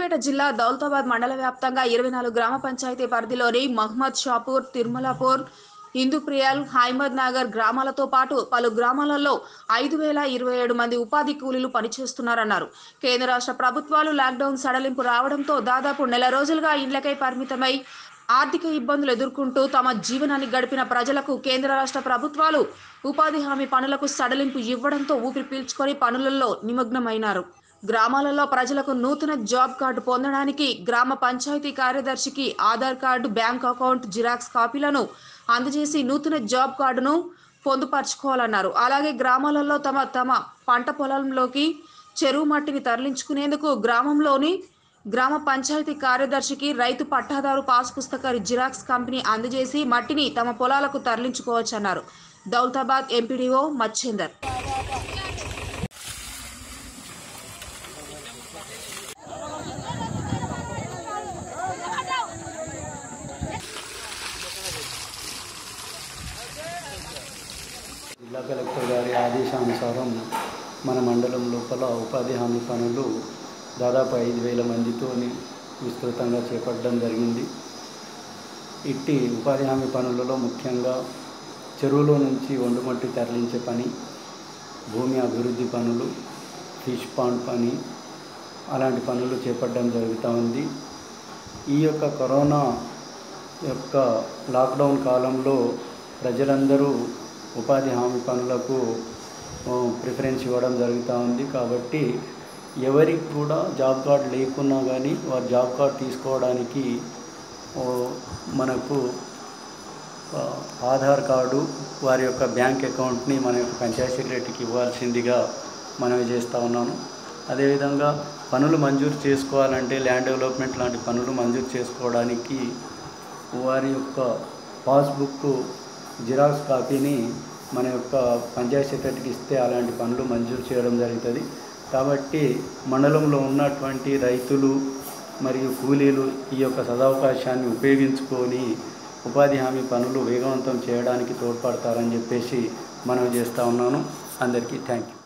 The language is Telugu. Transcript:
సిద్దిపేట జిల్లా దౌలతాబాద్ మండల వ్యాప్తంగా ఇరవై నాలుగు గ్రామ పంచాయతీ పరిధిలోని మహ్మద్ షాపూర్ తిరుమలాపూర్ హిందూప్రియల్ హైమద్ నగర్ గ్రామాలతో పాటు పలు గ్రామాలలో ఐదు వేల ఇరవై ఏడు మంది ఉపాధి కూలీలు పనిచేస్తున్నారన్నారు కేంద్ర రాష్ట్ర ప్రభుత్వాలు లాక్డౌన్ సడలింపు రావడంతో దాదాపు నెల రోజులుగా ఇండ్లకై పరిమితమై ఆర్థిక ఇబ్బందులు ఎదుర్కొంటూ తమ జీవనాన్ని గడిపిన ప్రజలకు కేంద్ర రాష్ట్ర ప్రభుత్వాలు ఉపాధి హామీ పనులకు సడలింపు ఇవ్వడంతో ఊపిరి పీల్చుకొని పనులలో నిమగ్నమైనారు గ్రామాలలో ప్రజలకు నూతన జాబ్ కార్డు పొందడానికి గ్రామ పంచాయతీ కార్యదర్శికి Aadhaar card bank account xerox కాపీలను అందజేసి నూతన జాబ్ కార్డును పొందుపరచుకోవాలన్నారు అలాగే గ్రామాలలో తమ తమ పంట పొలంలోకి చెరువు మట్టిని తరలించుకునేందుకు గ్రామంలోని గ్రామ పంచాయతీ కార్యదర్శికి రైతు పట్టాదారు పాస్ పుస్తక జిరాక్స్ కంపెనీ అందజేసి మట్టిని తమ పొలాలకు తరలించుకోవచ్చన్నారు దౌలతాబాద్ ఎంపీడీఓ మచ్చేందర్ జిల్లా కలెక్టర్ గారి ఆదేశానుసారం మన మండలం లోపల ఉపాధి హామీ పనులు దాదాపు ఐదు వేల మందితో విస్తృతంగా చేపట్టడం జరిగింది ఇట్టి ఉపాధి హామీ పనులలో ముఖ్యంగా చెరువులో నుంచి ఒండుమట్టి తరలించే పని భూమి అభివృద్ధి పనులు ఫిష్ పాండ్ పని అలాంటి పనులు చేపట్టడం జరుగుతూ ఉంది ఈ యొక్క కరోనా యొక్క లాక్డౌన్ కాలంలో ప్రజలందరూ ఉపాధి హామీ పనులకు ఆ, ప్రిఫరెన్స్ ఇవ్వడం జరుగుతూ ఉంది కాబట్టి ఎవరికి కూడా జాబ్ కార్డ్ లేకున్నా కానీ వారు జాబ్ కార్డ్ తీసుకోవడానికి ఓ, మనకు ఆ, ఆధార్ కార్డు వారి యొక్క బ్యాంక్ అకౌంట్ని మన యొక్క పంచాయతీ సెక్రటరీకి ఇవ్వాల్సిందిగా మనవి చేస్తూ ఉన్నాను అదేవిధంగా పనులు మంజూరు చేసుకోవాలంటే ల్యాండ్ డెవలప్మెంట్ లాంటి పనులు మంజూరు చేసుకోవడానికి వారి యొక్క పాస్బుక్ జిరాక్స్ కాపీని మన యొక్క పంచాయతీ సెక్రటరీకి ఇస్తే అలాంటి పనులు మంజూరు చేయడం జరుగుతుంది కాబట్టి మండలంలో ఉన్నటువంటి రైతులు మరియు కూలీలు ఈ యొక్క సదవకాశాన్ని ఉపయోగించుకొని ఉపాధి హామీ పనులు వేగవంతం చేయడానికి తోడ్పడతారని చెప్పేసి మనం చేస్తూ ఉన్నాను అందరికీ థ్యాంక్ యూ